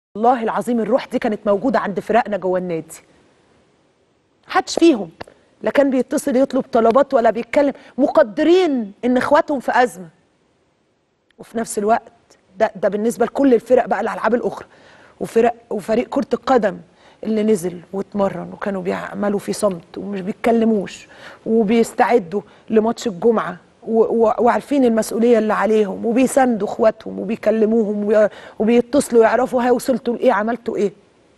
والله العظيم الروح دي كانت موجوده عند فرقنا جوه النادي محدش فيهم لا كان بيتصل يطلب طلبات ولا بيتكلم مقدرين ان اخواتهم في ازمه وفي نفس الوقت ده ده بالنسبه لكل الفرق بقى الالعاب الاخرى وفرق وفريق كره القدم اللي نزل واتمرن وكانوا بيعملوا في صمت ومش بيتكلموش وبيستعدوا لماتش الجمعه و- و- وعارفين المسؤوليه اللي عليهم وبيساندوا اخواتهم وبيكلموهم وبي- وبيتصلوا يعرفوا ها وصلتوا لايه عملتوا ايه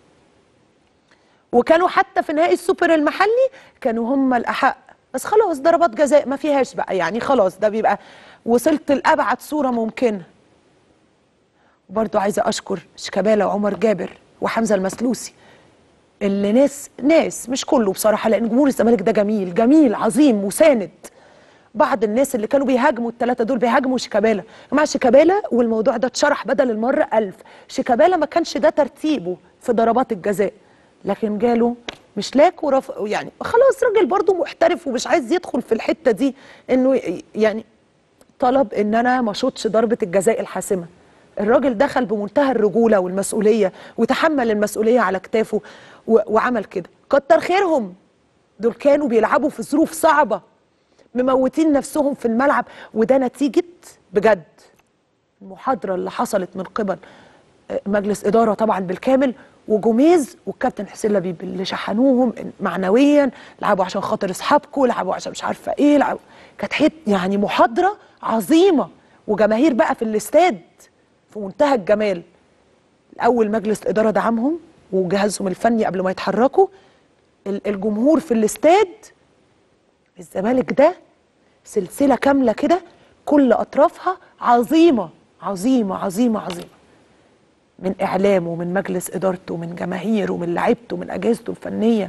وكانوا حتى في نهائي السوبر المحلي كانوا هم الاحق بس خلاص ضربات جزاء ما فيهاش بقى يعني خلاص ده بيبقى وصلت لابعد صوره ممكنه وبرضو عايزه اشكر شيكابالا وعمر جابر وحمزه المسلوسي اللي ناس ناس مش كله بصراحه لان جمهور الزمالك ده جميل جميل عظيم وساند بعض الناس اللي كانوا بيهاجموا الثلاثه دول بيهاجموا شيكابالا مع شيكابالا والموضوع ده اتشرح بدل المره ألف شيكابالا ما كانش ده ترتيبه في ضربات الجزاء لكن جاله مش لاك ورف يعني خلاص راجل برضه محترف ومش عايز يدخل في الحته دي انه ي- يعني طلب ان انا ما اشوطش ضربه الجزاء الحاسمه الراجل دخل بمنتهى الرجوله والمسؤوليه وتحمل المسؤوليه على كتافه و- وعمل كده كتر خيرهم دول كانوا بيلعبوا في ظروف صعبه مموتين نفسهم في الملعب وده نتيجه بجد المحاضره اللي حصلت من قبل آه، مجلس اداره طبعا بالكامل وجوميز والكابتن حسين لبيب اللي شحنوهم معنويا لعبوا عشان خاطر اصحابكم لعبوا عشان مش عارفه ايه لعبوا كانت حت يعني محاضره عظيمه وجماهير بقى في الاستاد في منتهى الجمال الاول مجلس الاداره دعمهم وجهازهم الفني قبل ما يتحركوا ال- الجمهور في الاستاد الزمالك ده سلسله كامله كده كل اطرافها عظيمه عظيمه عظيمه عظيمه من اعلامه ومن مجلس ادارته ومن جماهيره ومن لعيبته ومن اجهزته الفنيه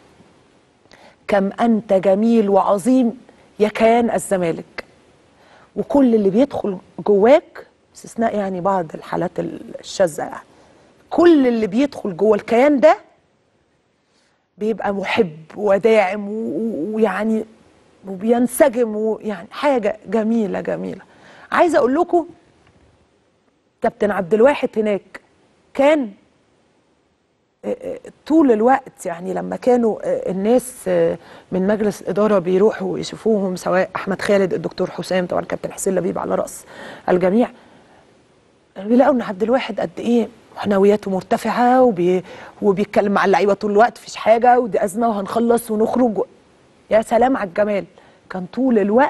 كم انت جميل وعظيم يا كيان الزمالك وكل اللي بيدخل جواك باستثناء يعني بعض الحالات الشاذه يعني كل اللي بيدخل جوه الكيان ده بيبقى محب وداعم و- و- ويعني وبينسجم ويعني حاجه جميله جميله عايزه اقول لكم كابتن عبد الواحد هناك كان آه، آه، طول الوقت يعني لما كانوا آه، الناس آه، من مجلس الاداره بيروحوا يشوفوهم سواء احمد خالد الدكتور حسام طبعا كابتن حسين لبيب على راس الجميع بيلاقوا ان عبد الواحد قد ايه معنوياته مرتفعه وبي وبيتكلم مع اللعيبه طول الوقت مفيش حاجه ودي ازمه وهنخلص ونخرج يا سلام على الجمال كان طول الوقت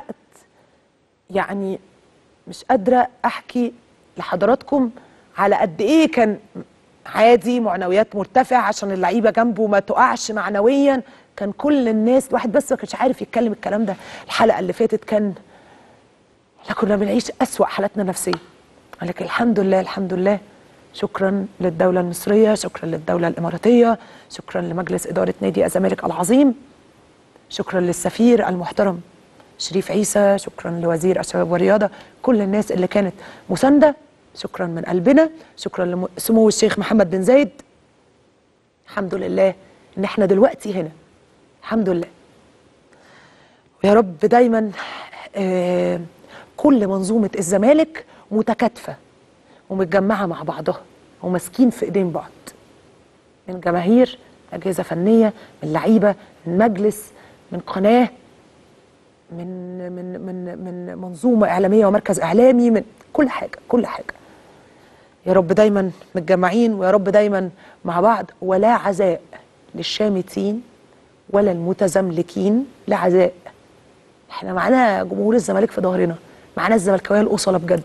يعني مش قادره احكي لحضراتكم على قد ايه كان عادي معنويات مرتفعه عشان اللعيبه جنبه ما تقعش معنويا كان كل الناس الواحد بس ما كانش عارف يتكلم الكلام ده الحلقه اللي فاتت كان احنا كنا بنعيش أسوأ حالاتنا نفسيا ولكن الحمد لله الحمد لله شكرا للدولة المصرية شكرا للدولة الإماراتية شكرا لمجلس إدارة نادي الزمالك العظيم شكرا للسفير المحترم شريف عيسى شكرا لوزير الشباب والرياضة كل الناس اللي كانت مساندة شكرا من قلبنا شكرا لسمو الشيخ محمد بن زايد الحمد لله ان احنا دلوقتي هنا الحمد لله ويا رب دايما آه، كل منظومة الزمالك متكاتفة ومتجمعة مع بعضها وماسكين في ايدين بعض من جماهير أجهزة فنية من لعيبة من مجلس من قناة من من من من منظومة إعلامية ومركز إعلامي من كل حاجة كل حاجة يا رب دايما متجمعين ويا رب دايما مع بعض ولا عزاء للشامتين ولا المتزملكين لا عزاء احنا معانا جمهور الزمالك في ظهرنا معانا الزملكاويه الاصله بجد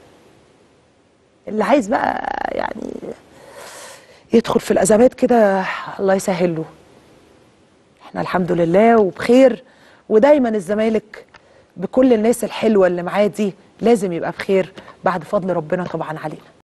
اللي عايز بقى يعني يدخل في الازمات كده الله يسهل له احنا الحمد لله وبخير ودايما الزمالك بكل الناس الحلوه اللي معاه دي لازم يبقى بخير بعد فضل ربنا طبعا علينا